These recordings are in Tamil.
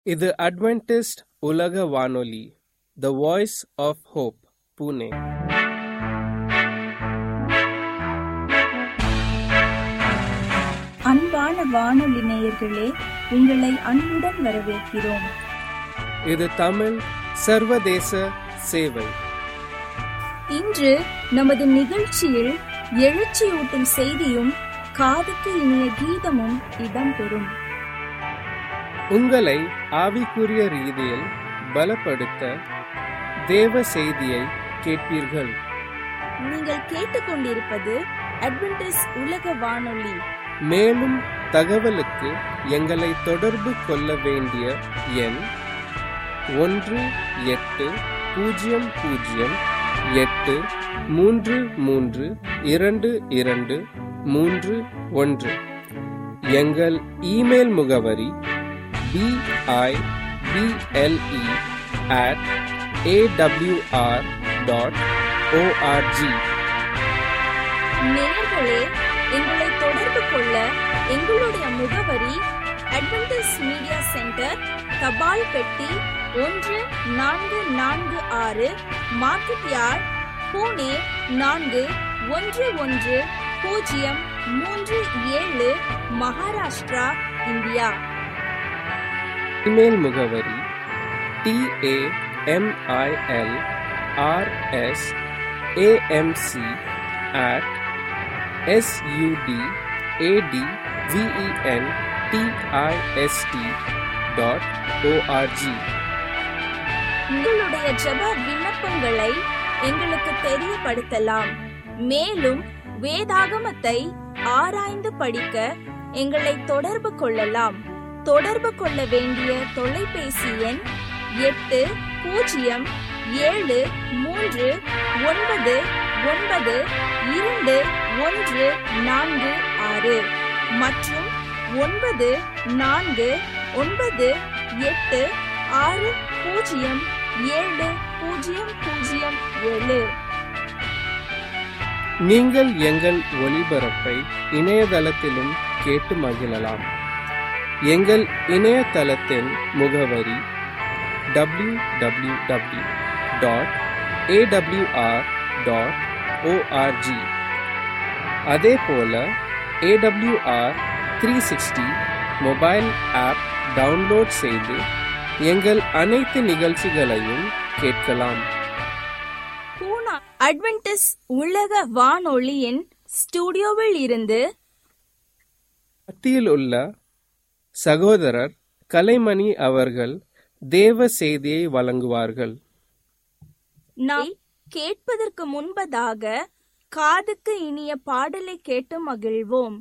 இது அட்வென்டிஸ்ட் உலக வானொலி the voice of hope Pune அன்பான வானொலி நேயர்களே உங்களை அன்புடன் வரவேற்கிறோம் இது தமிழ் சர்வதேச சேவை இன்று நமது நிகழ்ச்சியில் எழுச்சியூட்டும் செய்தியும் காதுக்கு இனிய கீதமும் இடம்பெறும் உங்களை ஆவிக்குரிய ரீதியில் பலப்படுத்த தேவ செய்தியை கேட்பீர்கள் நீங்கள் கேட்டுக்கொண்டிருப்பது அட்வென்டிஸ் உலக வானொலி மேலும் தகவலுக்கு எங்களை தொடர்பு கொள்ள வேண்டிய எண் ஒன்று எட்டு பூஜ்ஜியம் பூஜ்ஜியம் எட்டு மூன்று மூன்று இரண்டு இரண்டு மூன்று ஒன்று எங்கள் இமெயில் முகவரி B I B L E at AWR dot O R G நேயர்களே எங்களை தொடர்பு கொள்ள எங்களுடைய முகவரி அட்வென்டிஸ் மீடியா சென்டர் தபால் பெட்டி ஒன்று நான்கு நான்கு ஆறு மார்க்கெட் யார்ட் பூனே நான்கு ஒன்று ஒன்று பூஜ்ஜியம் மூன்று ஏழு மகாராஷ்டிரா இந்தியா இமெயில் முகவரி T A M I L R S A M C at S U D A D V E N D I S T dot O R G உங்களுடைய ஜெப விண்ணப்பங்களை எங்களுக்கு தெரியப்படுத்தலாம் மேலும் வேதாகமத்தை ஆராய்ந்து படிக்க எங்களை தொடர்பு கொள்ளலாம் தொடர்பு கொள்ள வேண்டிய தொலைபேசி எண் எட்டு பூஜ்ஜியம் ஏழு மூன்று ஒன்பது ஒன்பது இரண்டு ஒன்று நான்கு ஆறு மற்றும் ஒன்பது நான்கு ஒன்பது எட்டு ஆறு பூஜ்ஜியம் ஏழு பூஜ்ஜியம் பூஜ்ஜியம் ஏழு நீங்கள் எங்கள் ஒளிபரப்பை இணையதளத்திலும் கேட்டு மகிழலாம் எங்கள் இணையதளத்தின் முகவரி W W W dot A W R dot O R G அதே போல A W R three sixty mobile app download செய்து எங்கள் அனைத்து நிகழ்ச்சிகளையும் கேட்கலாம் பூனா அட்வென்டிஸ் உலக வானொலியின் ஸ்டுடியோவில் இருந்து மத்தியில் உள்ள சகோதரர் கலைமணி அவர்கள் தேவ செய்தியை வழங்குவார்கள் நாம் கேட்பதற்கு முன்பதாக காதுக்கு இனிய பாடலை கேட்டு மகிழ்வோம்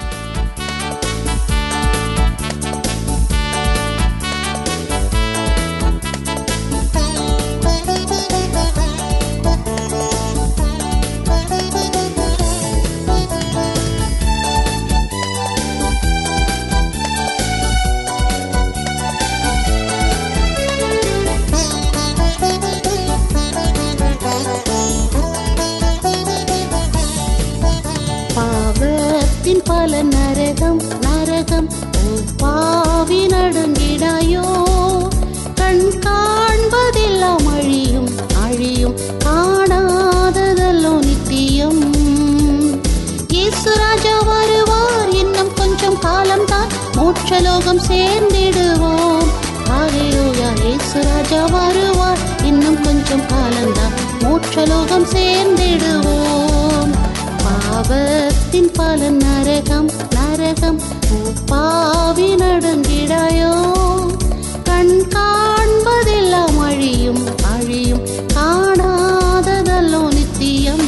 பாவத்தின் பல நரகம் நரகம் ஓ பாவி நடுங்கிடாயோ கண் காண்பதெல்லாம் அழியும் அழியும் காணாததல்லோ நித்தியம் இயேசு ராஜா வருவார் இன்னும் கொஞ்சம் காலம்தான் மோட்சலோகம் சேர்ந்திடுவோம் ஹalleluya இயேசு ராஜா வருவார் இன்னும் கொஞ்சம் காலம்தான் மோட்சலோகம் சேர்ந்திடுவோம் பாவத்தின் பல நரகம் நரகம் ஓ பாவி நடுங்கிடாயோ கண் காண்பதெல்லாம் அழியும் அழியும் காணாததல்லோ நித்தியம்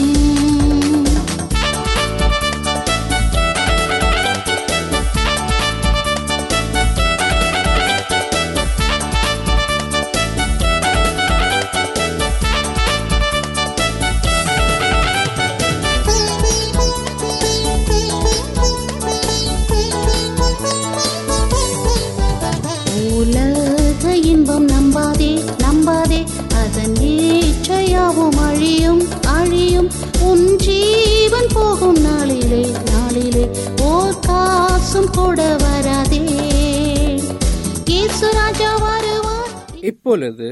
உலக இன்பம் நம்பாதே நம்பாதே அதன் ஏற்றையாவும் அழியும் அழியும் உன் ஜீவன் போகும் நாளிலே நாளிலே ஓர் காசும் கூட வராதே இயேசு ராஜா வருவார் இப்பொழுது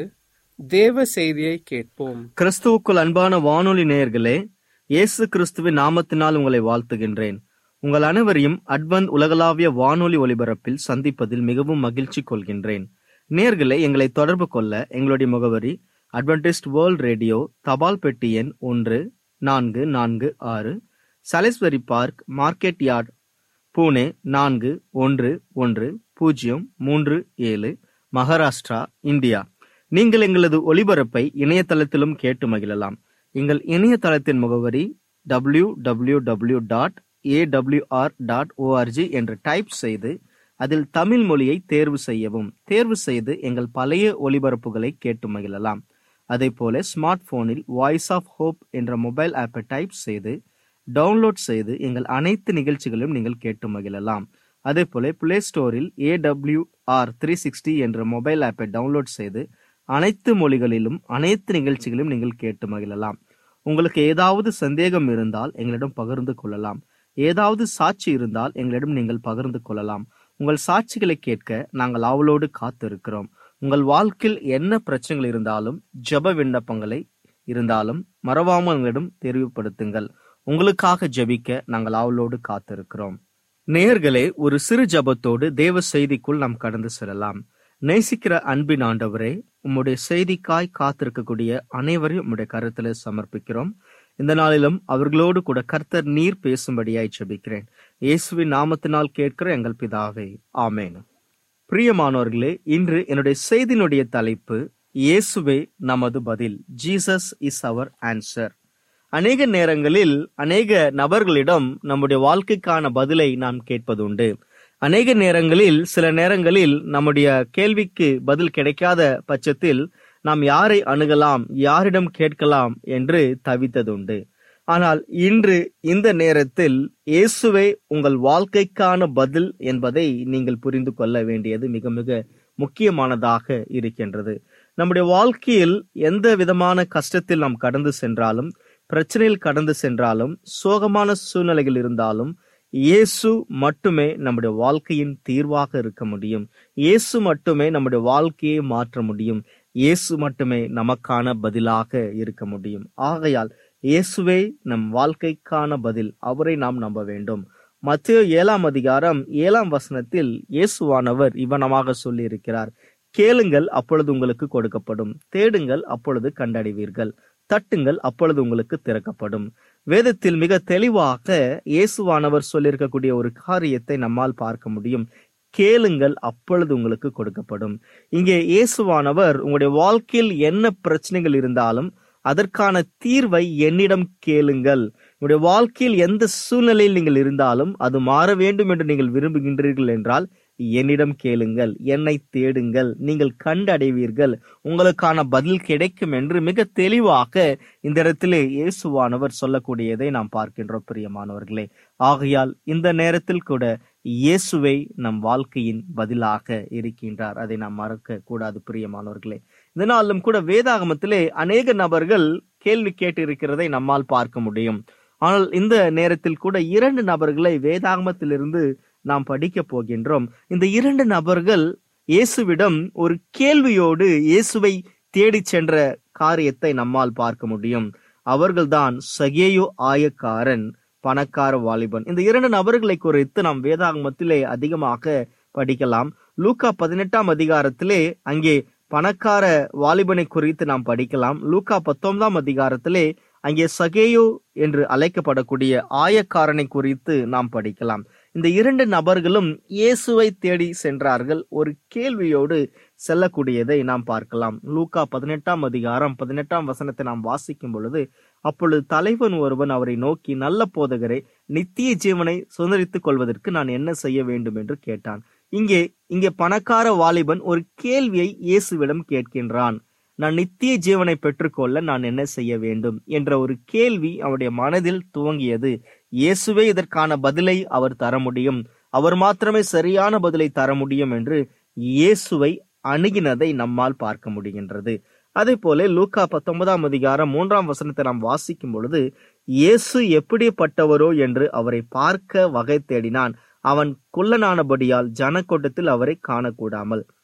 தேவ செய்தியை கேட்போம் கிறிஸ்துவுக்குள் அன்பான வானொலி நேயர்களே இயேசு கிறிஸ்துவின் நாமத்தினால் உங்களை வாழ்த்துகின்றேன் உங்கள் அனைவரையும் அட்வந்த் உலகளாவிய வானொலி ஒலிபரப்பில் சந்திப்பதில் மிகவும் மகிழ்ச்சி கொள்கின்றேன் நேயர்களே எங்களை தொடர்பு கொள்ள எங்களுடைய முகவரி அட்வென்டிஸ்ட் வேர்ல்ட் ரேடியோ தபால் பெட்டி எண் ஒன்று நான்கு நான்கு ஆறு Salisbury park market yard Pune நான்கு ஒன்று ஒன்று பூஜ்ஜியம் மூன்று ஏழு மகாராஷ்டிரா இந்தியா நீங்கள் எங்களது ஒலிபரப்பை இணையதளத்திலும் கேட்டு மகிழலாம் எங்கள் இணையதளத்தின் முகவரி W W W dot A W R dot O R G என்று டைப் செய்து அதில் தமிழ் மொழியை தேர்வு செய்யவும் தேர்வு செய்து எங்கள் பழைய ஒலிபரப்புகளை கேட்டு மகிழலாம் அதே போல ஸ்மார்ட் போனில் வாய்ஸ் ஆஃப் ஹோப் என்ற மொபைல் ஆப்பை டைப் செய்து டவுன்லோட் செய்து எங்கள் அனைத்து நிகழ்ச்சிகளையும் நீங்கள் கேட்டு மகிழலாம் அதே போல பிளே ஸ்டோரில் ஏடபிள்யூஆர் த்ரீ சிக்ஸ்டி என்ற மொபைல் ஆப்பை டவுன்லோட் செய்து அனைத்து மொழிகளிலும் அனைத்து நிகழ்ச்சிகளையும் நீங்கள் கேட்டு மகிழலாம் உங்களுக்கு ஏதாவது சந்தேகம் இருந்தால் எங்களிடம் பகிர்ந்து கொள்ளலாம் ஏதாவது சாட்சி இருந்தால் எங்களிடம் நீங்கள் பகிர்ந்து கொள்ளலாம் உங்கள் சாட்சிகளை கேட்க நாங்கள் ஆவலோடு காத்திருக்கிறோம் உங்கள் வாழ்க்கையில் என்ன பிரச்சனைகள் இருந்தாலும் ஜெப விண்ணப்பங்களை இருந்தாலும் மறவாமல் எங்களிடம் தெரிவுபடுத்துங்கள் உங்களுக்காக ஜெபிக்க நாங்கள் ஆவலோடு காத்திருக்கிறோம் நேயர்களே ஒரு சிறு ஜெபத்தோடு தேவ செய்திக்குள் நாம் கடந்து செல்லலாம் நேசிக்கிற அன்பின் ஆண்டவரே உம்முடைய செய்திக்காய் காத்திருக்கக்கூடிய அனைவரையும் உம்முடைய கருத்துல சமர்ப்பிக்கிறோம் இந்த நாளிலும் அவர்களோடு கூட கர்த்தர் நீர் பேசும்படியாய் ஜெபிக்கிறேன் இயேசுவின் நாமத்தினால் கேட்கிற எங்கள் பிதாவே ஆமேன் பிரியமானவர்களே இன்று என்னுடைய செய்தியினுடைய தலைப்பு இயேசுவே நமது பதில் ஜீசஸ் இஸ் அவர் ஆன்சர் அநேக நேரங்களில் அநேக நபர்களிடம் நம்முடைய வாழ்க்கைக்கான பதிலை நாம் கேட்பதுண்டு அநேக நேரங்களில் சில நேரங்களில் நம்முடைய கேள்விக்கு பதில் கிடைக்காத பட்சத்தில் நாம் யாரை அணுகலாம் யாரிடம் கேட்கலாம் என்று தவித்ததுண்டு ஆனால் இன்று இந்த நேரத்தில் இயேசுவே உங்கள் வாழ்க்கைக்கான பதில் என்பதை நீங்கள் புரிந்து கொள்ள வேண்டியது மிக மிக முக்கியமானதாக இருக்கின்றது நம்முடைய வாழ்க்கையில் எந்த விதமான கஷ்டத்தில் நாம் கடந்து சென்றாலும் பிரச்சனையில் கடந்து சென்றாலும் சோகமான சூழ்நிலைகள் இருந்தாலும் இயேசு மட்டுமே நம்முடைய வாழ்க்கையின் தீர்வாக இருக்க முடியும் இயேசு மட்டுமே நம்முடைய வாழ்க்கையை மாற்ற முடியும் இயேசு மட்டுமே நமக்கான பதிலாக இருக்க முடியும் ஆகையால் இயேசுவே நம் வாழ்க்கைக்கான பதில் அவரை நாம் நம்ப வேண்டும் மத்திய ஏழாம் அதிகாரம் ஏழாம் வசனத்தில் இயேசுவானவர் இவனமாக சொல்லி இருக்கிறார் கேளுங்கள் அப்பொழுது உங்களுக்கு கொடுக்கப்படும் தேடுங்கள் அப்பொழுது கண்டடைவீர்கள் தட்டுங்கள் அப்பொழுது உங்களுக்கு திறக்கப்படும் வேதத்தில் மிக தெளிவாக இயேசுவானவர் சொல்லியிருக்கக்கூடிய ஒரு காரியத்தை நம்மால் பார்க்க முடியும் கேளுங்கள் அப்பொழுது உங்களுக்கு கொடுக்கப்படும் இங்கே இயேசுவானவர் உங்களுடைய வாழ்க்கையில் என்ன பிரச்சனைகள் இருந்தாலும் அதற்கான தீர்வை என்னிடம் கேளுங்கள் உங்களுடைய வாழ்க்கையில் எந்த சூழ்நிலையில் நீங்கள் இருந்தாலும் அது மாற வேண்டும் என்று நீங்கள் விரும்புகின்றீர்கள் என்றால் என்னிடம் கேளுங்கள் என்னை தேடுங்கள் நீங்கள் கண்டடைவீர்கள் உங்களுக்கான பதில் கிடைக்கும் என்று மிக தெளிவாக இந்த இடத்திலே இயேசுவானவர் சொல்லக்கூடியதை நாம் பார்க்கின்றோம் பிரியமானவர்களே ஆகையால் இந்த நேரத்தில் கூட இயேசுவை நம் வாழ்க்கையின் பதிலாக இருக்கின்றார் அதை நாம் மறக்க கூடாது பிரியமானவர்களே இதனாலும் கூட வேதாகமத்திலே அநேக நபர்கள் கேள்வி கேட்டு இருக்கிறதை நம்மால் பார்க்க முடியும் ஆனால் இந்த நேரத்தில் கூட இரண்டு நபர்களை வேதாகமத்திலிருந்து நாம் படிக்க போகின்றோம் இந்த இரண்டு நபர்கள் இயேசுவிடம் ஒரு கேள்வியோடு இயேசுவை தேடிச் சென்ற காரியத்தை நம்மால் பார்க்க முடியும் அவர்கள்தான் சகேயு ஆயக்காரன் பணக்கார வாலிபன் இந்த இரண்டு நபர்களை குறித்து நாம் வேதாகமத்திலே அதிகமாக படிக்கலாம் லூக்கா பதினெட்டாம் அதிகாரத்திலே அங்கே பணக்கார வாலிபனை குறித்து நாம் படிக்கலாம் லூக்கா பத்தொன்பதாம் அதிகாரத்திலே அங்கே சகேயு என்று அழைக்கப்படக்கூடிய ஆயக்காரனை குறித்து நாம் படிக்கலாம் இந்த இரண்டு நபர்களும் இயேசுவை தேடி சென்றார்கள் ஒரு கேள்வியோடு செல்லக்கூடியதை நாம் பார்க்கலாம் லூக்கா பதினெட்டாம் அதிகாரம் பதினெட்டாம் வசனத்தை நாம் வாசிக்கும் பொழுது அப்பொழுது தலைவன் ஒருவன் அவரை நோக்கி நல்ல போதகரை நித்திய ஜீவனை சுதந்திரித்துக் கொள்வதற்கு நான் என்ன செய்ய வேண்டும் என்று கேட்டான் இங்கே இங்கே பணக்கார வாலிபன் ஒரு கேள்வியை இயேசுவிடம் கேட்கின்றான் நான் நித்திய ஜீவனை பெற்றுக்கொள்ள நான் என்ன செய்ய வேண்டும் என்ற ஒரு கேள்வி அவருடைய மனதில் துவங்கியது இயேசுவே இதற்கான பதிலை அவர் தர முடியும் அவர் மாத்திரமே சரியான பதிலை தர முடியும் என்று இயேசுவை அணுகினதை நம்மால் பார்க்க முடிகின்றது அதே போல லூக்கா பத்தொன்பதாம் அதிகாரம் மூன்றாம் வசனத்தை நாம் வாசிக்கும் பொழுது இயேசு எப்படிப்பட்டவரோ என்று அவரை பார்க்க வகை தேடினான் அவன் குள்ளனானபடியால் ஜனக்கூட்டத்தில் அவரை காணக்கூடாமல்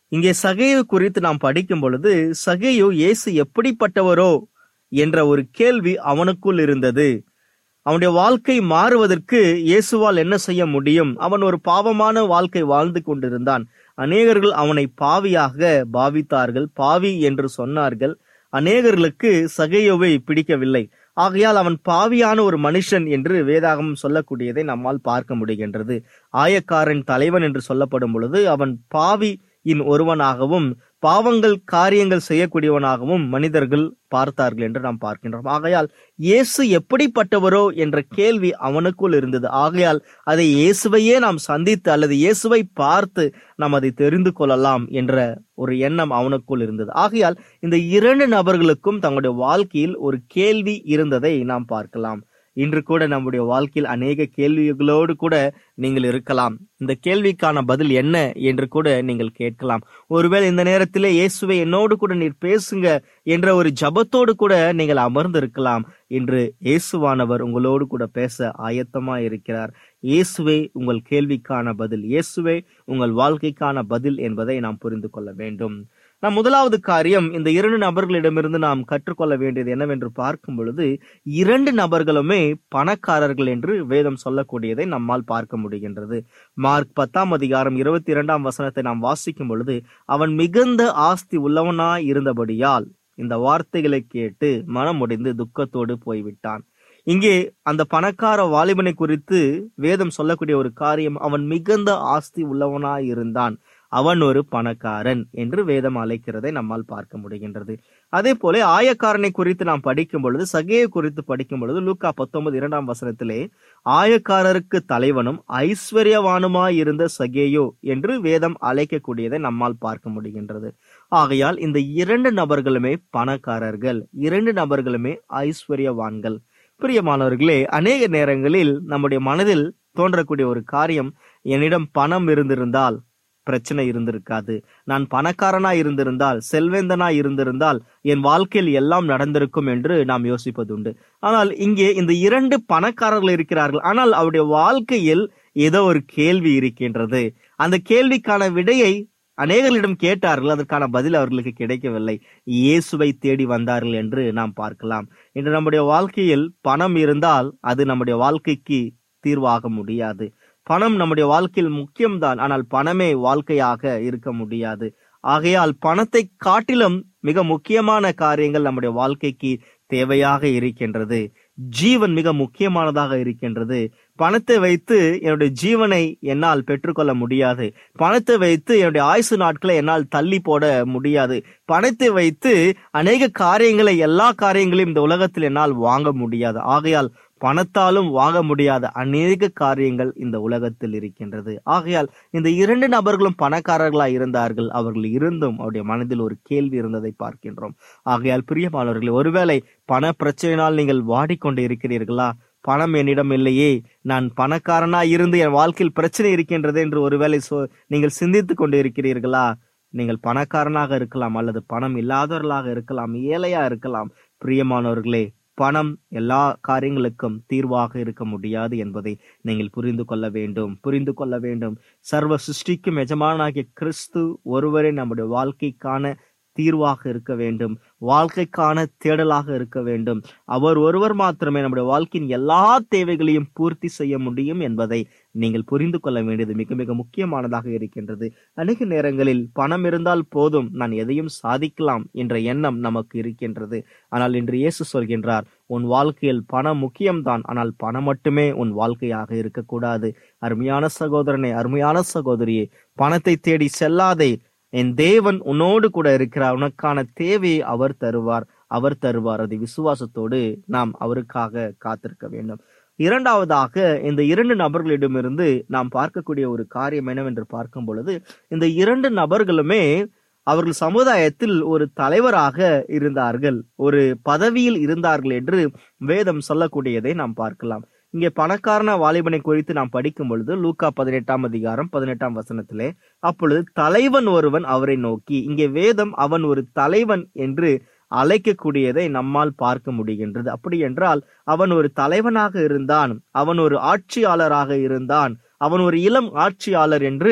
இங்கே சகையு குறித்து நாம் படிக்கும் பொழுது சகையு இயேசு எப்படிப்பட்டவரோ என்ற ஒரு கேள்வி அவனுக்குள் இருந்தது அவனுடைய வாழ்க்கை மாறுவதற்கு இயேசுவால் என்ன செய்ய முடியும் அவன் ஒரு பாவமான வாழ்க்கை வாழ்ந்து கொண்டிருந்தான் அநேகர்கள் அவனை பாவியாக பாவித்தார்கள் பாவி என்று சொன்னார்கள் அநேகர்களுக்கு சகையோவை பிடிக்கவில்லை ஆகையால் அவன் பாவியான ஒரு மனுஷன் என்று வேதாகமம் சொல்லக்கூடியதை நம்மால் பார்க்க முடிகின்றது ஆயக்காரன் தலைவன் என்று சொல்லப்படும் பொழுது அவன் பாவியின் ஒருவனாகவும் பாவங்கள் காரியங்கள் செய்யக்கூடியவனாகவும் மனிதர்கள் பார்த்தார்கள் என்று நாம் பார்க்கின்றோம் ஆகையால் இயேசு எப்படிப்பட்டவரோ என்ற கேள்வி அவனுக்குள் இருந்தது ஆகையால் அதை இயேசுவையே நாம் சந்தித்து அல்லது இயேசுவை பார்த்து நாம் அதை தெரிந்து கொள்ளலாம் என்ற ஒரு எண்ணம் அவனுக்குள் இருந்தது ஆகையால் இந்த இரண்டு நபர்களுக்கும் தங்களுடைய வாழ்க்கையில் ஒரு கேள்வி இருந்ததை நாம் பார்க்கலாம் இன்று கூட நம்முடைய வாழ்க்கையில் அநேக கேள்விகளோடு கூட நீங்கள் இருக்கலாம் இந்த கேள்விக்கான பதில் என்ன என்று கூட நீங்கள் கேட்கலாம் ஒருவேளை இந்த நேரத்திலே இயேசுவை என்னோடு கூட நீர் பேசுங்க என்ற ஒரு ஜபத்தோடு கூட நீங்கள் அமர்ந்து இருக்கலாம் இன்று இயேசுவானவர் உங்களோடு கூட பேச ஆயத்தமா இருக்கிறார் இயேசுவே உங்கள் கேள்விக்கான பதில் இயேசுவே உங்கள் வாழ்க்கைக்கான பதில் என்பதை நாம் புரிந்து கொள்ள வேண்டும் நாம் முதலாவது காரியம் இந்த இரண்டு நபர்களிடமிருந்து நாம் கற்றுக்கொள்ள வேண்டியது என்னவென்று பார்க்கும் பொழுது இரண்டு நபர்களுமே பணக்காரர்கள் என்று வேதம் சொல்லக்கூடியதை நம்மால் பார்க்க முடிகின்றது மார்க் பத்தாம் அதிகாரம் இருபத்தி இரண்டாம் வசனத்தை நாம் வாசிக்கும் பொழுது அவன் மிகுந்த ஆஸ்தி உள்ளவனாய் இருந்தபடியால் இந்த வார்த்தைகளை கேட்டு மனமுடைந்து துக்கத்தோடு போய்விட்டான் இங்கே அந்த பணக்கார வாலிபனை குறித்து வேதம் சொல்லக்கூடிய ஒரு காரியம் அவன் மிகுந்த ஆஸ்தி உள்ளவனாய் இருந்தான் அவன் ஒரு பணக்காரன் என்று வேதம் அழைக்கிறதை நம்மால் பார்க்க முடிகின்றது அதே போல ஆயக்காரனை குறித்து நாம் படிக்கும் பொழுது சகையை குறித்து படிக்கும் பொழுது லூக்கா பத்தொன்பது இரண்டாம் வசனத்திலே ஆயக்காரருக்கு தலைவனும் ஐஸ்வர்யவானுமாய் இருந்த சகேயோ என்று வேதம் அழைக்கக்கூடியதை நம்மால் பார்க்க முடிகின்றது ஆகையால் இந்த இரண்டு நபர்களுமே பணக்காரர்கள் இரண்டு நபர்களுமே ஐஸ்வர்யவான்கள் பிரியமானவர்களே அநேக நேரங்களில் நம்முடைய மனதில் தோன்றக்கூடிய ஒரு காரியம் என்னிடம் பணம் இருந்திருந்தால் பிரச்சனை இருந்திருக்காது நான் பணக்காரனா இருந்திருந்தால் செல்வேந்தனா இருந்திருந்தால் என் வாழ்க்கையில் எல்லாம் நடந்திருக்கும் என்று நாம் யோசிப்பதுண்டு ஆனால் இங்கே இந்த இரண்டு பணக்காரர்கள் இருக்கிறார்கள் ஆனால் அவருடைய வாழ்க்கையில் ஏதோ ஒரு கேள்வி இருக்கின்றது அந்த கேள்விக்கான விடையை அநேகர்களிடம் கேட்டார்கள் அதற்கான பதில் அவர்களுக்கு கிடைக்கவில்லை இயேசுவை தேடி வந்தார்கள் என்று நாம் பார்க்கலாம் இன்று நம்முடைய வாழ்க்கையில் பணம் இருந்தால் அது நம்முடைய வாழ்க்கைக்கு தீர்வாக முடியாது பணம் நம்முடைய வாழ்க்கையில் முக்கியம்தான் ஆனால் பணமே வாழ்க்கையாக இருக்க முடியாது ஆகையால் பணத்தை காட்டிலும் மிக முக்கியமான காரியங்கள் நம்முடைய வாழ்க்கைக்கு தேவையாக இருக்கின்றது ஜீவன் மிக முக்கியமானதாக இருக்கின்றது பணத்தை வைத்து என்னுடைய ஜீவனை என்னால் பெற்றுக்கொள்ள முடியாது பணத்தை வைத்து என்னுடைய ஆயுசு நாட்களை என்னால் தள்ளி போட முடியாது பணத்தை வைத்து அநேக காரியங்களை எல்லா காரியங்களையும் இந்த உலகத்தில் என்னால் வாங்க முடியாது ஆகையால் பணத்தாலும் வாங்க முடியாத அநேக காரியங்கள் இந்த உலகத்தில் இருக்கின்றது ஆகையால் இந்த இரண்டு நபர்களும் பணக்காரர்களாய் இருந்தார்கள் அவர்கள் இருந்தும் அவருடைய மனதில் ஒரு கேள்வி இருந்ததை பார்க்கின்றோம் ஆகையால் பிரியமானவர்களே ஒருவேளை பண பிரச்சனையினால் நீங்கள் வாடிக்கொண்டு இருக்கிறீர்களா பணம் என்னிடம் இல்லையே நான் பணக்காரனா இருந்து என் வாழ்க்கையில் பிரச்சனை இருக்கின்றது என்று ஒருவேளை சொ- நீங்கள் சிந்தித்துக் கொண்டு இருக்கிறீர்களா நீங்கள் பணக்காரனாக இருக்கலாம் அல்லது பணம் இல்லாதவர்களாக இருக்கலாம் ஏழையா இருக்கலாம் பிரியமானவர்களே பணம் எல்லா காரியங்களுக்கும் தீர்வாக இருக்க முடியாது என்பதை நீங்கள் புரிந்து கொள்ள வேண்டும் புரிந்து கொள்ள வேண்டும் சர்வ சிருஷ்டிக்கும் எஜமானாகிய கிறிஸ்து ஒருவரே நம்முடைய வாழ்க்கைக்கான தீர்வாக இருக்க வேண்டும் வாழ்க்கைக்கான தேடலாக இருக்க வேண்டும் அவர் ஒருவர் மாத்திரமே நம்முடைய வாழ்க்கையின் எல்லா தேவைகளையும் பூர்த்தி செய்ய முடியும் என்பதை நீங்கள் புரிந்து கொள்ள வேண்டியது மிக மிக முக்கியமானதாக இருக்கின்றது அநேக நேரங்களில் பணம் இருந்தால் போதும் நான் எதையும் சாதிக்கலாம் என்ற எண்ணம் நமக்கு இருக்கின்றது ஆனால் இன்று இயேசு சொல்கின்றார் உன் வாழ்க்கையில் பணம் முக்கியம்தான் ஆனால் பணம் மட்டுமே உன் வாழ்க்கையாக இருக்கக்கூடாது அருமையான சகோதரனே அருமையான சகோதரியே பணத்தை தேடி செல்லாதே என் தேவன் உன்னோடு கூட இருக்கிறார் உனக்கான தேவையை அவர் தருவார் அவர் தருவார் அதை விசுவாசத்தோடு நாம் அவருக்காக காத்திருக்க வேண்டும் இரண்டாவதாக இந்த இரண்டு நபர்களிடமிருந்து நாம் பார்க்கக்கூடிய ஒரு காரியம் என்னவென்று பார்க்கும் பொழுது இந்த இரண்டு நபர்களுமே அவர்கள் சமுதாயத்தில் ஒரு தலைவராக இருந்தார்கள் ஒரு பதவியில் இருந்தார்கள் என்று வேதம் சொல்லக்கூடியதை நாம் பார்க்கலாம் இங்கே பணக்காரன வாலிபனை குறித்து நாம் படிக்கும் பொழுது லூக்கா பதினெட்டாம் அதிகாரம் பதினெட்டாம் வசனத்திலே அப்பொழுது தலைவன் ஒருவன் அவரை நோக்கி இங்கே வேதம் அவன் ஒரு தலைவன் என்று அழைக்கக்கூடியதை நம்மால் பார்க்க முடிகின்றது அப்படி என்றால் அவன் ஒரு தலைவனாக இருந்தான் அவன் ஒரு ஆட்சியாளராக இருந்தான் அவன் ஒரு இளம் ஆட்சியாளர் என்று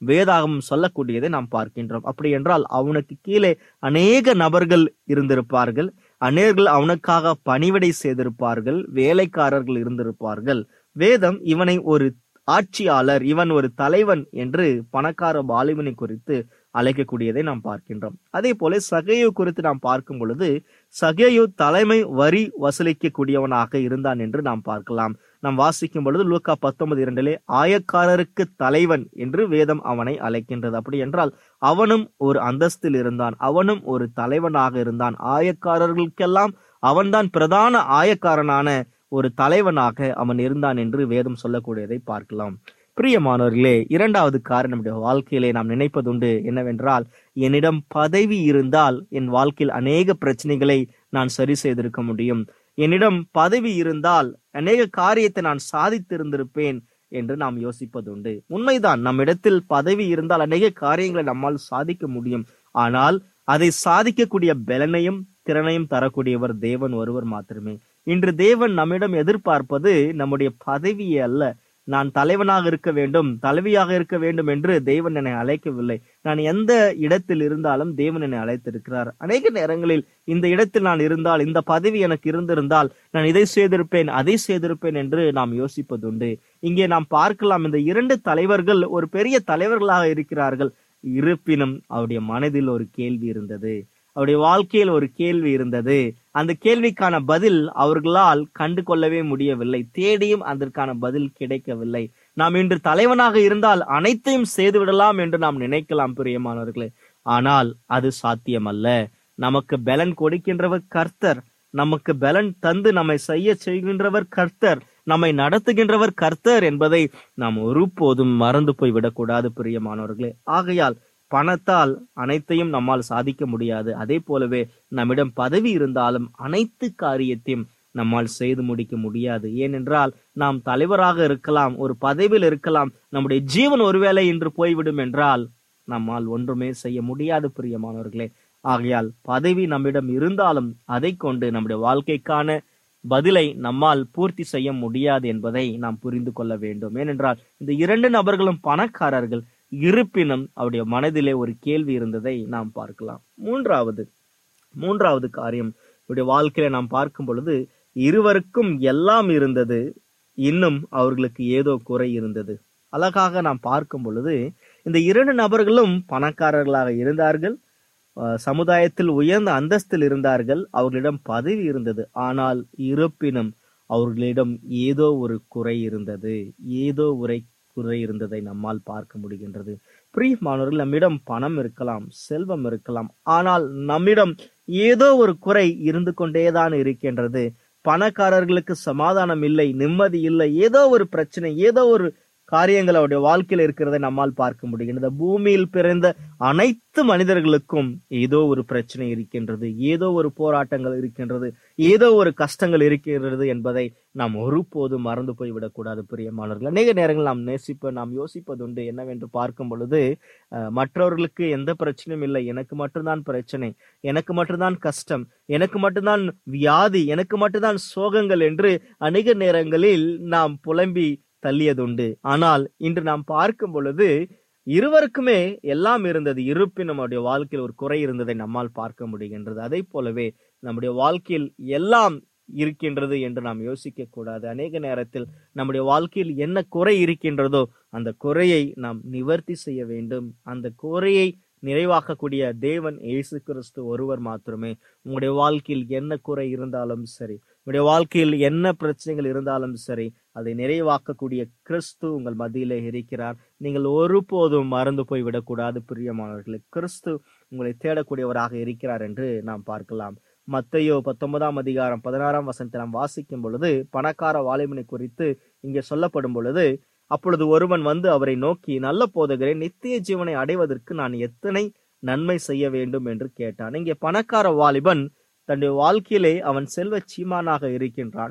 வேதாகமம் சொல்லக்கூடியதை நாம் பார்க்கின்றோம் அப்படி என்றால் அவனுக்கு கீழே அநேக நபர்கள் இருந்திருப்பார்கள் அநேகர்கள் அவனுக்காக பணிவிடை செய்திருப்பார்கள் வேலைக்காரர்கள் இருந்திருப்பார்கள் வேதம் இவனை ஒரு ஆட்சியாளர் இவன் ஒரு தலைவன் என்று பணக்கார வாலிபனை குறித்து அழைக்கக்கூடியதை நாம் பார்க்கின்றோம் அதே போல சகையு குறித்து நாம் பார்க்கும் பொழுது சகையு தலைமை வரி வசூலிக்கக்கூடியவனாக இருந்தான் என்று நாம் பார்க்கலாம் நாம் வாசிக்கும் பொழுது லூக்கா பத்தொன்பது இரண்டிலே ஆயக்காரருக்கு தலைவன் என்று வேதம் அவனை அழைக்கின்றது அப்படி என்றால் அவனும் ஒரு அந்தஸ்தில் இருந்தான் அவனும் ஒரு தலைவனாக இருந்தான் ஆயக்காரர்களுக்கெல்லாம் அவன்தான் பிரதான ஆயக்காரனான ஒரு தலைவனாக அவன் இருந்தான் என்று வேதம் சொல்லக்கூடியதை பார்க்கலாம் பிரியமானவர்களே இரண்டாவது காரணம் நம்முடைய வாழ்க்கையிலே நாம் நினைப்பதுண்டு என்னவென்றால் என்னிடம் பதவி இருந்தால் என் வாழ்க்கையில் அநேக பிரச்சனைகளை நான் சரி செய்திருக்க முடியும் என்னிடம் பதவி இருந்தால் அநேக காரியத்தை நான் சாதித்திருந்திருப்பேன் என்று நாம் யோசிப்பதுண்டு உண்மைதான் நம்மிடத்தில் பதவி இருந்தால் அநேக காரியங்களை நம்மால் சாதிக்க முடியும் ஆனால் அதை சாதிக்கக்கூடிய பலனையும் திறனையும் தரக்கூடியவர் தேவன் ஒருவர் மாத்திரமே இன்று தேவன் நம்மிடம் எதிர்பார்ப்பது நம்முடைய பதவியே அல்ல நான் தலைவனாக இருக்க வேண்டும் தலைவியாக இருக்க வேண்டும் என்று தேவன் என்னை அழைக்கவில்லை நான் எந்த இடத்தில் இருந்தாலும் தேவன் என்னை அழைத்திருக்கிறார் அநேக நேரங்களில் இந்த இடத்தில் நான் இருந்தால் இந்த பதவி எனக்கு இருந்திருந்தால் நான் இதை செய்திருப்பேன் அதை செய்திருப்பேன் என்று நாம் யோசிப்பதுண்டு இங்கே நாம் பார்க்கலாம் இந்த இரண்டு தலைவர்கள் ஒரு பெரிய தலைவர்களாக இருக்கிறார்கள் இருப்பினும் அவருடைய மனதில் ஒரு கேள்வி இருந்தது அவருடைய வாழ்க்கையில் ஒரு கேள்வி இருந்தது அந்த கேள்விக்கான பதில் அவர்களால் கண்டு கொள்ளவே முடியவில்லை தேடியும் அதற்கான பதில் கிடைக்கவில்லை நாம் இன்று தலைவனாக இருந்தால் அனைத்தையும் செய்து விடலாம் என்று நாம் நினைக்கலாம் பிரியமானவர்களே ஆனால் அது சாத்தியமல்ல நமக்கு பலன் கொடுக்கின்றவர் கர்த்தர் நமக்கு பலன் தந்து நம்மை செய்ய செய்கின்றவர் கர்த்தர் நம்மை நடத்துகின்றவர் கர்த்தர் என்பதை நாம் ஒருபோதும் மறந்து போய் விடக்கூடாது பிரியமானவர்களே ஆகையால் பணத்தால் அனைத்தையும் நம்மால் சாதிக்க முடியாது அதே போலவே நம்மிடம் பதவி இருந்தாலும் அனைத்து காரியத்தையும் நம்மால் செய்து முடிக்க முடியாது ஏனென்றால் நாம் தலைவராக இருக்கலாம் ஒரு பதவியில் இருக்கலாம் நம்முடைய ஜீவன் ஒருவேளை இன்று போய்விடும் என்றால் நம்மால் ஒன்றுமே செய்ய முடியாது பிரியமானவர்களே ஆகையால் பதவி நம்மிடம் இருந்தாலும் அதை கொண்டு நம்முடைய வாழ்க்கைக்கான பதிலை நம்மால் பூர்த்தி செய்ய முடியாது என்பதை நாம் புரிந்து கொள்ள வேண்டும் ஏனென்றால் இந்த இரண்டு நபர்களும் பணக்காரர்கள் இருப்பினும் அவருடைய மனதிலே ஒரு கேள்வி இருந்ததை நாம் பார்க்கலாம் மூன்றாவது மூன்றாவது காரியம் இவருடைய வாழ்க்கையில நாம் பார்க்கும் பொழுது இருவருக்கும் எல்லாம் இருந்தது இன்னும் அவர்களுக்கு ஏதோ குறை இருந்தது அழகாக நாம் பார்க்கும் பொழுது இந்த இரண்டு நபர்களும் பணக்காரர்களாக இருந்தார்கள் அஹ், சமுதாயத்தில் உயர்ந்த அந்தஸ்தில் இருந்தார்கள் அவர்களிடம் பதவி இருந்தது ஆனால் இருப்பினும் அவர்களிடம் ஏதோ ஒரு குறை இருந்தது ஏதோ ஒரு குறை இருந்ததை நம்மால் பார்க்க முடிகின்றது பிரியமானவர்கள் நம்மிடம் பணம் இருக்கலாம் செல்வம் இருக்கலாம் ஆனால் நம்மிடம் ஏதோ ஒரு குறை இருந்து கொண்டேதான் இருக்கின்றது பணக்காரர்களுக்கு சமாதானம் இல்லை நிம்மதி இல்லை ஏதோ ஒரு பிரச்சனை ஏதோ ஒரு காரியங்கள் அவருடைய வாழ்க்கையில் இருக்கிறதை நம்மால் பார்க்க முடிகின்றது பூமியில் பிறந்த அனைத்து மனிதர்களுக்கும் ஏதோ ஒரு பிரச்சனை இருக்கின்றது ஏதோ ஒரு போராட்டங்கள் இருக்கின்றது ஏதோ ஒரு கஷ்டங்கள் இருக்கின்றது என்பதை நாம் ஒருபோதும் மறந்து போய்விடக் கூடாது பிரியமானவர்கள் அநேக நேரங்கள் நாம் நேசிப்ப நாம் யோசிப்பதுண்டு என்னவென்று பார்க்கும் பொழுது அஹ், மற்றவர்களுக்கு எந்த பிரச்சனையும் இல்லை எனக்கு மட்டும்தான் பிரச்சனை எனக்கு மட்டும்தான் கஷ்டம் எனக்கு மட்டும்தான் வியாதி எனக்கு மட்டும்தான் சோகங்கள் என்று அநேக நேரங்களில் நாம் புலம்பி தள்ளியதுண்டு ஆனால் இன்று நாம் பார்க்கும் பொழுது இருவருக்குமே எல்லாம் இருந்தது இருப்பினும் நம்முடைய வாழ்க்கையில் ஒரு குறை இருந்ததை நம்மால் பார்க்க முடிகின்றது அதை போலவே நம்முடைய வாழ்க்கையில் எல்லாம் இருக்கின்றது என்று நாம் யோசிக்க கூடாது அநேக நேரத்தில் நம்முடைய வாழ்க்கையில் என்ன குறை இருக்கின்றதோ அந்த குறையை நாம் நிவர்த்தி செய்ய வேண்டும் அந்த குறையை நிறைவாக்கக்கூடிய தேவன் இயேசு கிறிஸ்து ஒருவர் மாத்திரமே உங்களுடைய வாழ்க்கையில் என்ன குறை இருந்தாலும் சரி உங்களுடைய வாழ்க்கையில் என்ன பிரச்சனைகள் இருந்தாலும் சரி அதை நிறைவாக்கக்கூடிய கிறிஸ்து உங்கள் மத்தியிலே இருக்கிறார் நீங்கள் ஒருபோதும் மறந்து போய் விடக்கூடாது பிரியமானவர்களே கிறிஸ்து உங்களை தேடக்கூடியவராக இருக்கிறார் என்று நாம் பார்க்கலாம் மத்தையோ பத்தொன்பதாம் அதிகாரம் பதினாறாம் வசனத்தை நாம் வாசிக்கும் பொழுது பணக்கார வாலிபனை குறித்து இங்கே சொல்லப்படும் பொழுது அப்பொழுது ஒருவன் வந்து அவரை நோக்கி நல்ல போதகரே நித்திய ஜீவனை அடைவதற்கு நான் எத்தனை நன்மை செய்ய வேண்டும் என்று கேட்டான் இங்கே பணக்கார வாலிபன் தன்னுடைய வாழ்க்கையிலே அவன் செல்வ சீமானாக இருக்கின்றான்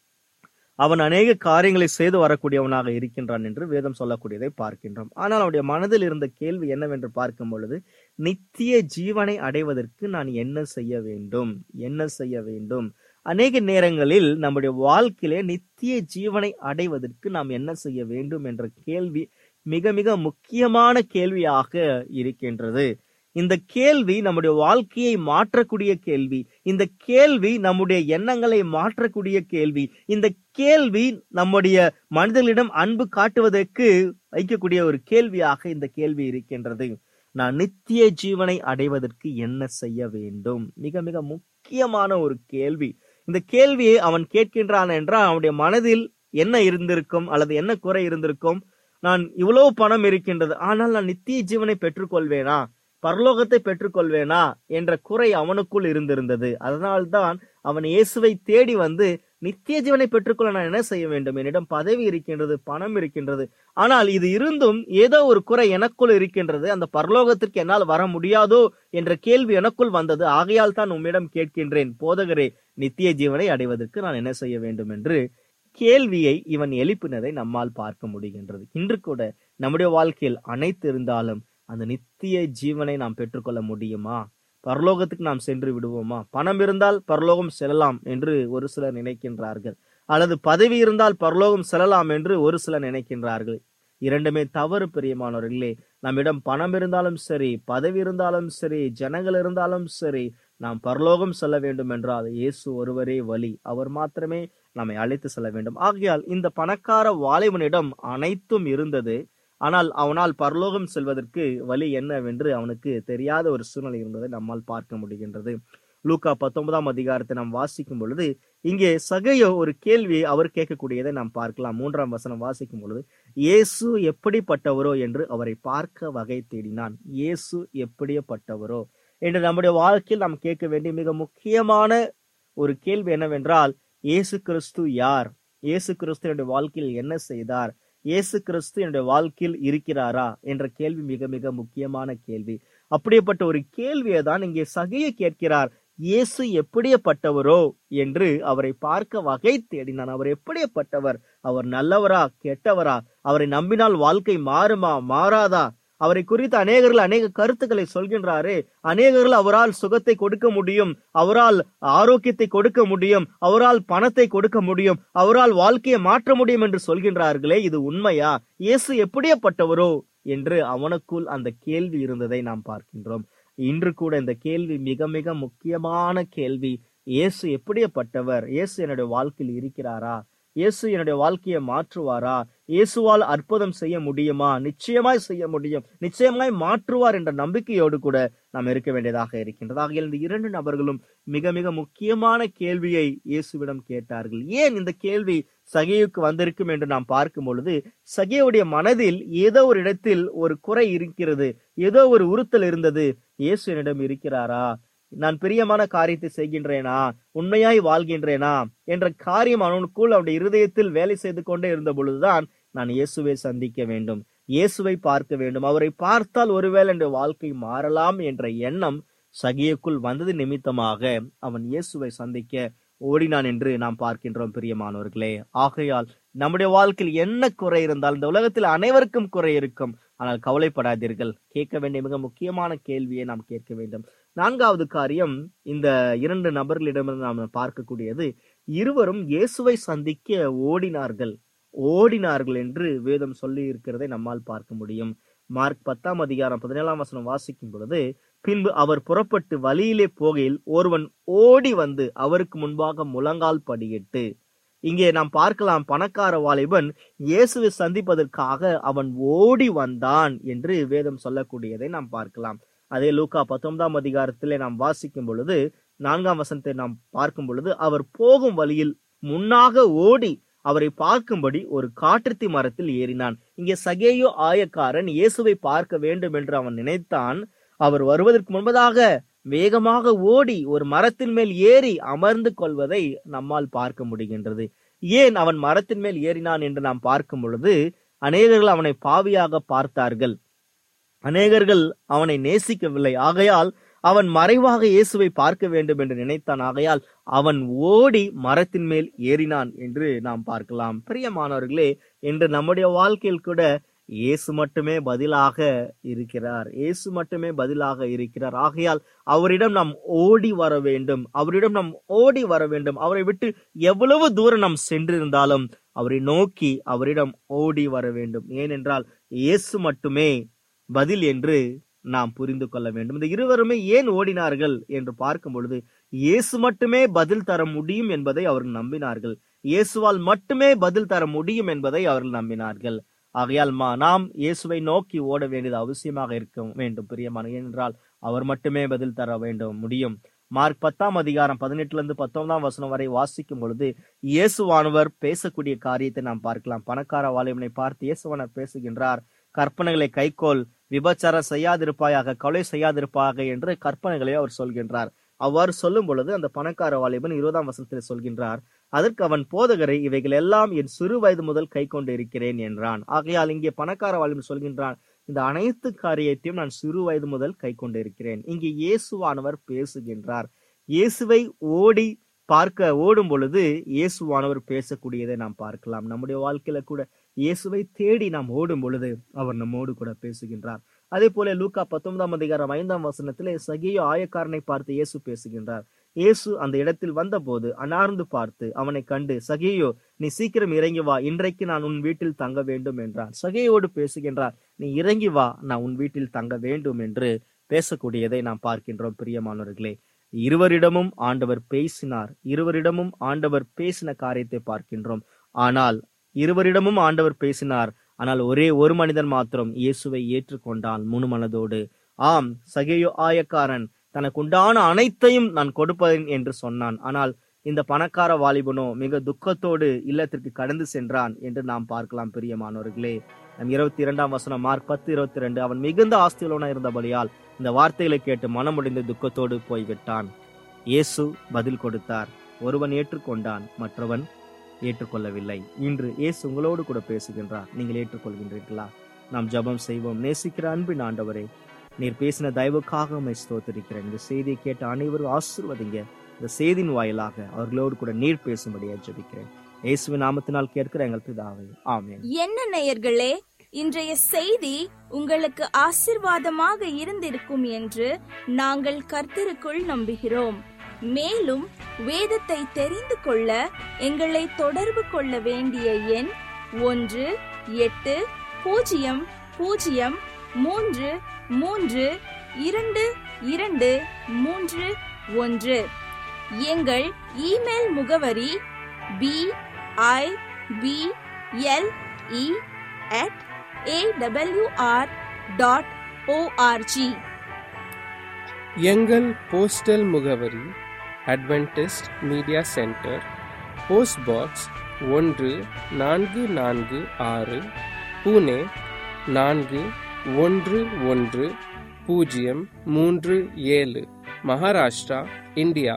அவன் அநேக காரியங்களை செய்து வரக்கூடியவனாக இருக்கின்றான் என்று வேதம் சொல்லக்கூடியதை பார்க்கின்றோம் ஆனால் அவனுடைய மனதில் இருந்த கேள்வி என்னவென்று பார்க்கும் பொழுது நித்திய ஜீவனை அடைவதற்கு நான் என்ன செய்ய வேண்டும் என்ன செய்ய வேண்டும் அநேக நேரங்களில் நம்முடைய வாழ்க்கையிலே நித்திய ஜீவனை அடைவதற்கு நாம் என்ன செய்ய வேண்டும் என்ற கேள்வி மிக மிக முக்கியமான கேள்வியாக இருக்கின்றது இந்த கேள்வி நம்முடைய வாழ்க்கையை மாற்றக்கூடிய கேள்வி இந்த கேள்வி நம்முடைய எண்ணங்களை மாற்றக்கூடிய கேள்வி இந்த கேள்வி நம்முடைய மனிதர்களிடம் அன்பு காட்டுவதற்கு வைக்கக்கூடிய ஒரு கேள்வியாக இந்த கேள்வி இருக்கின்றது நான் நித்திய ஜீவனை அடைவதற்கு என்ன செய்ய வேண்டும் மிக மிக முக்கியமான ஒரு கேள்வி இந்த கேள்வியை அவன் கேட்கின்றான் என்றால் அவனுடைய மனதில் என்ன இருந்திருக்கும் அல்லது என்ன குறை இருந்திருக்கும் நான் இவ்வளவு பணம் இருக்கின்றது ஆனால் நான் நித்திய ஜீவனை பெற்றுக்கொள்வேனா பரலோகத்தை பெற்றுக்கொள்வேனா என்ற குறை அவனுக்குள் இருந்திருந்தது அதனால்தான் அவன் இயேசுவை தேடி வந்து நித்திய ஜீவனை பெற்றுக்கொள்ள நான் என்ன செய்ய வேண்டும் என்னிடம் பதவி இருக்கின்றது பணம் இருக்கின்றது ஆனால் இது இருந்தும் ஏதோ ஒரு குறை எனக்குள் இருக்கின்றது அந்த பரலோகத்திற்கு என்னால் வர முடியாதோ என்ற கேள்வி எனக்குள் வந்தது ஆகையால் தான் உம்மிடம் கேட்கின்றேன் போதகரே நித்திய ஜீவனை அடைவதற்கு நான் என்ன செய்ய வேண்டும் என்று கேள்வியை இவன் எழுப்பினதை நம்மால் பார்க்க முடிகின்றது இன்று கூட நம்முடைய வாழ்க்கையில் அனைத்து இருந்தாலும் அந்த நித்திய ஜீவனை நாம் பெற்றுக்கொள்ள முடியுமா பரலோகத்துக்கு நாம் சென்று விடுவோமா பணம் இருந்தால் பரலோகம் செல்லலாம் என்று ஒரு சிலர் நினைக்கின்றார்கள் அல்லது பதவி இருந்தால் பரலோகம் செல்லலாம் என்று ஒரு சிலர் நினைக்கின்றார்கள் இரண்டுமே தவறு பிரியமானவர்களே நம்மிடம் பணம் இருந்தாலும் சரி பதவி இருந்தாலும் சரி ஜனங்கள் இருந்தாலும் சரி நாம் பரலோகம் செல்ல வேண்டும் என்றால் இயேசு ஒருவரே வழி அவர் மாத்திரமே நம்மை அழைத்து செல்ல வேண்டும் ஆகையால் இந்த பணக்கார வாலிபனிடம் அனைத்தும் இருந்தது ஆனால் அவனால் பரலோகம் செல்வதற்கு வழி என்னவென்று அவனுக்கு தெரியாத ஒரு சூழ்நிலை இருந்ததை நம்மால் பார்க்க முடிகின்றது லூக்கா பத்தொன்பதாம் அதிகாரத்தை நாம் வாசிக்கும் பொழுது இங்கே சகையோ ஒரு கேள்வியை அவர் கேட்கக்கூடியதை நாம் பார்க்கலாம் மூன்றாம் வசனம் வாசிக்கும் பொழுது இயேசு எப்படிப்பட்டவரோ என்று அவரை பார்க்க வகை தேடினான் இயேசு எப்படிப்பட்டவரோ என்று நம்முடைய வாழ்க்கையில் நாம் கேட்க வேண்டிய மிக முக்கியமான ஒரு கேள்வி என்னவென்றால் இயேசு கிறிஸ்து யார் இயேசு கிறிஸ்து என்னுடைய வாழ்க்கையில் என்ன செய்தார் இயேசு கிறிஸ்து என்னுடைய வாழ்க்கையில் இருக்கிறாரா என்ற கேள்வி மிக மிக முக்கியமான கேள்வி அப்படிப்பட்ட ஒரு கேள்வியை தான் இங்கே சகைய கேட்கிறார் இயேசு எப்படியப்பட்டவரோ என்று அவரை பார்க்க வகை தேடினான் அவர் எப்படியப்பட்டவர் அவர் நல்லவரா கெட்டவரா அவரை நம்பினால் வாழ்க்கை மாறுமா மாறாதா அவரை குறித்து அநேகர்கள் அநேக கருத்துக்களை சொல்கின்றாரே அநேகர்கள் அவரால் சுகத்தை கொடுக்க முடியும் அவரால் ஆரோக்கியத்தை கொடுக்க முடியும் அவரால் பணத்தை கொடுக்க முடியும் அவரால் வாழ்க்கையை மாற்ற முடியும் என்று சொல்கின்றார்களே இது உண்மையா இயேசு எப்படியப்பட்டவரோ என்று அவனுக்குள் அந்த கேள்வி இருந்ததை நாம் பார்க்கின்றோம் இன்று கூட இந்த கேள்வி மிக மிக முக்கியமான கேள்வி இயேசு எப்படியப்பட்டவர் இயேசு என்னுடைய வாழ்க்கையில் இருக்கிறாரா இயேசு என்னுடைய வாழ்க்கையை மாற்றுவாரா இயேசுவால் அற்புதம் செய்ய முடியுமா நிச்சயமாய் செய்ய முடியும் நிச்சயமாய் மாற்றுவார் என்ற நம்பிக்கையோடு கூட நாம் இருக்க வேண்டியதாக இருக்கின்றது ஆகையால் இந்த இரண்டு நபர்களும் மிக மிக முக்கியமான கேள்வியை இயேசுவிடம் கேட்டார்கள் ஏன் இந்த கேள்வி சகையுக்கு வந்திருக்கும் என்று நாம் பார்க்கும் பொழுது சகையுடைய மனதில் ஏதோ ஒரு இடத்தில் ஒரு குறை இருக்கிறது ஏதோ ஒரு உறுத்தல் இருந்தது இயேசு என்னிடம் இருக்கிறாரா நான் பிரியமான காரியத்தை செய்கின்றேனா உண்மையாய் வாழ்கின்றேனா என்ற காரியம் அவனுக்குள் அவனுடைய இருதயத்தில் வேலை செய்து கொண்டே இருந்த பொழுதுதான் நான் இயேசுவை சந்திக்க வேண்டும் இயேசுவை பார்க்க வேண்டும் அவரை பார்த்தால் ஒருவேளை என்ற வாழ்க்கை மாறலாம் என்ற எண்ணம் சகியக்குள் வந்தது நிமித்தமாக அவன் இயேசுவை சந்திக்க ஓடினான் என்று நாம் பார்க்கின்றோம் பிரியமானவர்களே ஆகையால் நம்முடைய வாழ்க்கையில் என்ன குறை இருந்தால் இந்த உலகத்தில் அனைவருக்கும் குறை இருக்கும் ஆனால் கவலைப்படாதீர்கள் கேட்க வேண்டிய மிக முக்கியமான கேள்வியை நாம் கேட்க வேண்டும் நான்காவது காரியம் இந்த இரண்டு நபர்களிடமிருந்து நாம் பார்க்கக்கூடியது இருவரும் இயேசுவை சந்திக்க ஓடினார்கள் ஓடினார்கள் என்று வேதம் சொல்லி இருக்கிறதை நம்மால் பார்க்க முடியும் மார்க் பத்தாம் அதிகாரம் பதினேழாம் வசனம் வாசிக்கும் பொழுது பின்பு அவர் புறப்பட்டு வழியிலே போகையில் ஒருவன் ஓடி வந்து அவருக்கு முன்பாக முழங்கால் படியிட்டு இங்கே நாம் பார்க்கலாம் பணக்கார வாலிபன் இயேசுவை சந்திப்பதற்காக அவன் ஓடி வந்தான் என்று வேதம் சொல்லக்கூடியதை நாம் பார்க்கலாம் அதே லூக்கா பத்தொன்பதாம் அதிகாரத்திலே நாம் வாசிக்கும் பொழுது நான்காம் வசனத்தை நாம் பார்க்கும் பொழுது அவர் போகும் வழியில் முன்னாக ஓடி அவரை பார்க்கும்படி ஒரு காட்டுத்தி மரத்தில் ஏறினான் இங்கே சகேயோ ஆயக்காரன் இயேசுவை பார்க்க வேண்டும் என்று அவன் நினைத்தான் அவர் வருவதற்கு முன்பதாக வேகமாக ஓடி ஒரு மரத்தின் மேல் ஏறி அமர்ந்து கொள்வதை நம்மால் பார்க்க முடிகின்றது ஏன் அவன் மரத்தின் மேல் ஏறினான் என்று நாம் பார்க்கும் பொழுது அநேகர்கள் அவனை பாவியாக பார்த்தார்கள் அநேகர்கள் அவனை நேசிக்கவில்லை ஆகையால் அவன் மறைவாக இயேசுவை பார்க்க வேண்டும் என்று நினைத்தான் ஆகையால் அவன் ஓடி மரத்தின் மேல் ஏறினான் என்று நாம் பார்க்கலாம் பிரியமானவர்களே என்று நம்முடைய வாழ்க்கையில் கூட இயேசு மட்டுமே பதிலாக இருக்கிறார் இயேசு மட்டுமே பதிலாக இருக்கிறார் ஆகையால் அவரிடம் நாம் ஓடி வர வேண்டும் அவரிடம் நாம் ஓடி வர வேண்டும் அவரை விட்டு எவ்வளவு தூரம் நாம் சென்றிருந்தாலும் அவரை நோக்கி அவரிடம் ஓடி வர வேண்டும் ஏனென்றால் இயேசு மட்டுமே பதில் என்று நாம் புரிந்து கொள்ள வேண்டும் இந்த இருவருமே ஏன் ஓடினார்கள் என்று பார்க்கும் பொழுது இயேசு மட்டுமே பதில் தர முடியும் என்பதை அவர்கள் நம்பினார்கள் இயேசுவால் மட்டுமே பதில் தர முடியும் என்பதை அவர்கள் நம்பினார்கள் ஆகையால் மா நாம் இயேசுவை நோக்கி ஓட வேண்டியது அவசியமாக இருக்க வேண்டும் பிரியமான ஏனென்றால் அவர் மட்டுமே பதில் தர வேண்டும் முடியும் மார்க் பத்தாம் அதிகாரம் பதினெட்டுல இருந்து பத்தொன்பதாம் வசனம் வரை வாசிக்கும் பொழுது இயேசுவானவர் பேசக்கூடிய காரியத்தை நாம் பார்க்கலாம் பணக்கார வாலிபனை பார்த்து இயேசுவானவர் பேசுகின்றார் கற்பனைகளை கைக்கோள் விபச்சாரம் செய்யாதிருப்பாயாக கொலை செய்யாதிருப்பாயாக என்று கற்பனைகளை அவர் சொல்கின்றார் அவ்வாறு சொல்லும் பொழுது அந்த பணக்கார வாலிபன் இருபதாம் வசனத்தில் சொல்கின்றார் அதற்கு அவன் போதகரை இவைகள் எல்லாம் என் சிறு வயது முதல் கை கொண்டு இருக்கிறேன் என்றான் ஆகையால் இங்கே பணக்கார வாலிபன் சொல்கின்றான் இந்த அனைத்து காரியத்தையும் நான் சிறு வயது முதல் கை கொண்டு இருக்கிறேன் இங்கே இயேசுவானவர் பேசுகின்றார் இயேசுவை ஓடி பார்க்க ஓடும் பொழுது இயேசுவானவர் பேசக்கூடியதை நாம் பார்க்கலாம் நம்முடைய வாழ்க்கையில கூட இயேசுவை தேடி நாம் ஓடும் பொழுது அவர் நம்மோடு கூட பேசுகின்றார் அதே போல லூக்கா பத்தொன்பதாம் அதிகாரம் ஐந்தாம் வசனத்திலே சகியோ ஆயக்காரனை பார்த்து இயேசு பேசுகின்றார் இயேசு அந்த இடத்தில் வந்தபோது அனார்ந்து பார்த்து அவனை கண்டு சகியோ நீ சீக்கிரம் இறங்கி வா இன்றைக்கு நான் உன் வீட்டில் தங்க வேண்டும் என்றார் சகையோடு பேசுகின்றார் நீ இறங்கி வா நான் உன் வீட்டில் தங்க வேண்டும் என்று பேசக்கூடியதை நாம் பார்க்கின்றோம் பிரியமானவர்களே இருவரிடமும் ஆண்டவர் பேசினார் இருவரிடமும் ஆண்டவர் பேசின காரியத்தை பார்க்கின்றோம் ஆனால் இருவரிடமும் ஆண்டவர் பேசினார் ஆனால் ஒரே ஒரு மனிதன் மாத்திரம் இயேசுவை ஏற்றுக்கொண்டான் முழு மனதோடு ஆம் சகையோ ஆயக்காரன் தனக்கு உண்டான அனைத்தையும் நான் கொடுப்பேன் என்று சொன்னான் ஆனால் இந்த பணக்கார வாலிபனோ மிக துக்கத்தோடு இல்லத்திற்கு கடந்து சென்றான் என்று நாம் பார்க்கலாம் பிரியமானவர்களே நம் இருபத்தி இரண்டாம் வசனம் மார்க் பத்து இருபத்தி ரெண்டு அவன் மிகுந்த ஆஸ்தியுள்ளவனா இருந்தபடியால் இந்த வார்த்தைகளை கேட்டு மனமுடிந்து துக்கத்தோடு போய்விட்டான் இயேசு பதில் கொடுத்தார் ஒருவன் ஏற்றுக்கொண்டான் மற்றவன் ஏற்றுக்கொள்ளவில்லை இன்று இயேசு உங்களோடு கூட பேசுகின்றார் நீங்கள் ஏற்றுக்கொள்கின்றீர்களா நாம் ஜெபம் செய்வோம் நேசிக்கிற அன்பின் ஆண்டவரே நீர் பேசின தயவுக்காக உம்மை ஸ்தோத்திரிக்கிறேன் இந்த செய்தியை கேட்ட அனைவரும் ஆசிர்வதிங்க இந்த செய்தியின் வாயிலாக அவர்களோடு கூட நீர் பேசும்படியா ஜெபிக்கிறேன் இயேசுவின் நாமத்தினால் கேட்கிற எங்கள் பிதாவே ஆமென் என்ன நேயர்களே இன்றைய செய்தி உங்களுக்கு ஆசிர்வாதமாக இருந்திருக்கும் என்று நாங்கள் கர்த்தருக்குள் நம்புகிறோம் மேலும் வேதத்தை தெரிந்து கொள்ள எங்களை தொடர்பு கொள்ள வேண்டிய எண் ஒன்று எட்டு பூஜ்ஜியம் பூஜ்ஜியம் மூன்று மூன்று இரண்டு இரண்டு மூன்று ஒன்று எங்கள் இமெயில் முகவரி P I P L E at AWR dot ORG எங்கள் போஸ்டல் முகவரி Adventist media centre post box ஒன்று நான்கு நான்கு ஆறு புனே நான்கு ஒன்று ஒன்று பூஜ்ஜியம் மூன்று ஏழு மகாராஷ்டிரா இந்தியா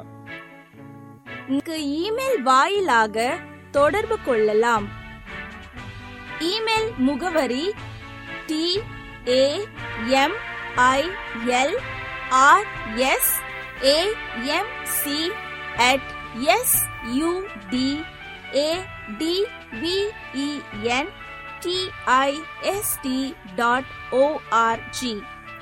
இங்கு இமெயில் வாயிலாக தொடர்பு கொள்ளலாம் இமெயில் முகவரி T A M I L R S A M C at S U T A T V E N T I S T dot ORG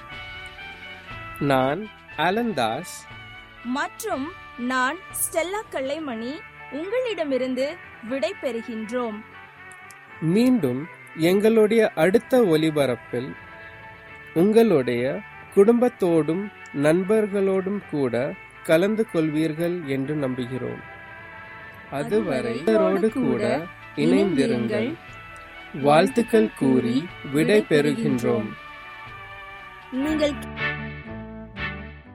நான் அலந்தாஸ் மற்றும் நான் ஸ்டெல்லா கல்லைமணி உங்களிடமிருந்து விடை பெறுகின்றோம் மீண்டும் எங்களுடைய அடுத்த ஒலிபரப்பில் உங்களுடைய குடும்பத்தோடும் நண்பர்களோடும் கூட கலந்து கொள்வீர்கள் என்று நம்புகிறோம் அதுவரை இவரோடு கூட இணைந்திருங்கள் வாழ்த்துக்கள் கூறி விடை பெறுகின்றோம் நீங்கள்